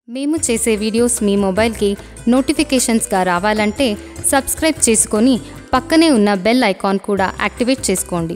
మేము చేసే వీడియోస్ మీ మొబైల్కి నోటిఫికేషన్స్గా రావాలంటే సబ్స్క్రైబ్ చేసుకొని పక్కనే ఉన్న బెల్ ఐకాన్ కూడా యాక్టివేట్ చేసుకోండి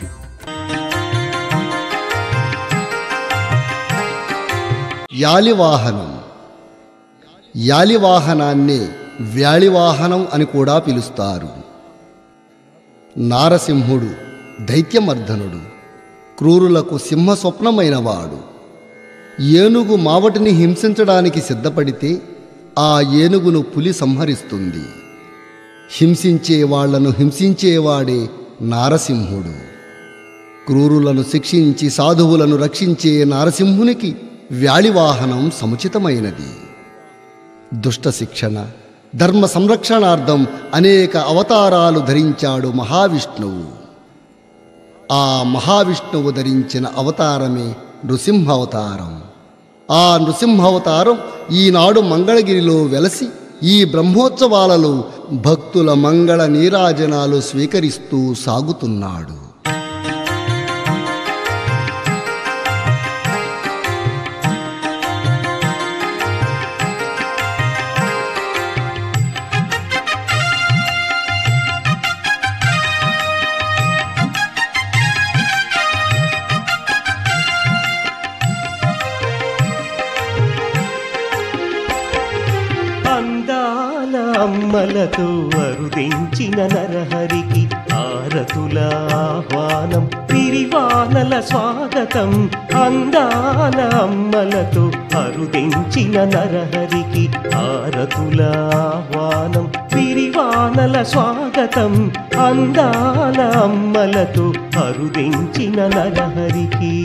యాలివాహనం యాలివాహనాన్ని వ్యాళివాహనం అని కూడా పిలుస్తారు నారసింహుడు దైత్యమర్ధనుడు క్రూరులకు సింహ స్వప్నమైనవాడు ఏనుగు మావటిని హింసించడానికి సిద్ధపడితే ఆ ఏనుగును పులి సంహరిస్తుంది హింసించే వాళ్లను హింసించేవాడే నారసింహుడు క్రూరులను శిక్షించి సాధువులను రక్షించే నారసింహునికి వ్యాళివాహనం సముచితమైనది దుష్ట శిక్షణ ధర్మ సంరక్షణార్థం అనేక అవతారాలు ధరించాడు మహావిష్ణువు ఆ మహావిష్ణువు ధరించిన అవతారమే నృసింహావతారం ఆ నృసింహావతారం ఈనాడు మంగళగిరిలో వెలసి ఈ బ్రహ్మోత్సవాలలో భక్తుల మంగళ నీరాజనాలు స్వీకరిస్తూ సాగుతున్నాడు అందాల అమ్మలతో అరుదించిన నరహరికి ఆరతుల ఆహ్వానం పిరివానల స్వాగతం అందాల అమ్మలతో అరుదించిన నరహరికి ఆరతుల ఆహ్వానం పిరివానల స్వాగతం అందాల అమ్మలతో అరుదించిన నరహరికి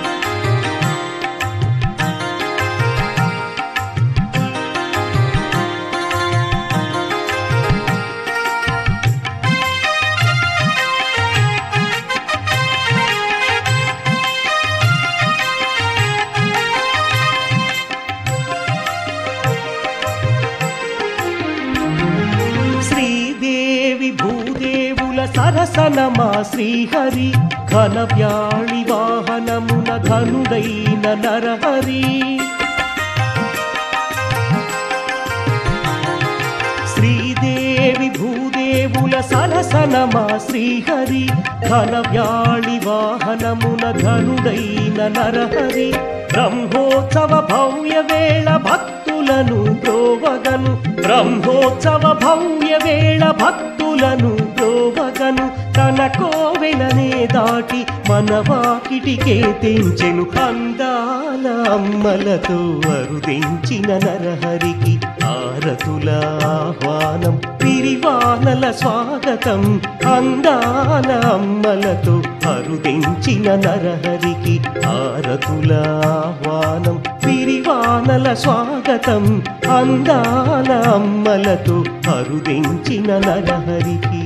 శ్రీదేవి భూదేవుల సరసనమా శ్రీహరి ఘన వ్యాళి వాహనమున ధనుడైన నరహరి శ్రీదేవి భూదేవుల సరసనమా శ్రీహరి ఘన వ్యాళి వాహనమున ధనుడైన నరహరి బ్రహ్మోత్సవ భవ్య వేళ భక్తులను బ్రోవగను బ్రహ్మోత్సవ భవ్య వేళ భక్తులను బ్రోవగను తన కోవెలనే దాటి మన వాకిటికే తెంచెను అందాల అమ్మలతో అరుదించిన నరహరికి ఆరతుల ఆహ్వానం పిరివానల స్వాగతం అందాల అమ్మలతో అరుదించిన నరహరికి ఆరతుల ఆహ్వానం పిరివానల స్వాగతం అందాల అమ్మలతో అరుదించిన నరహరికి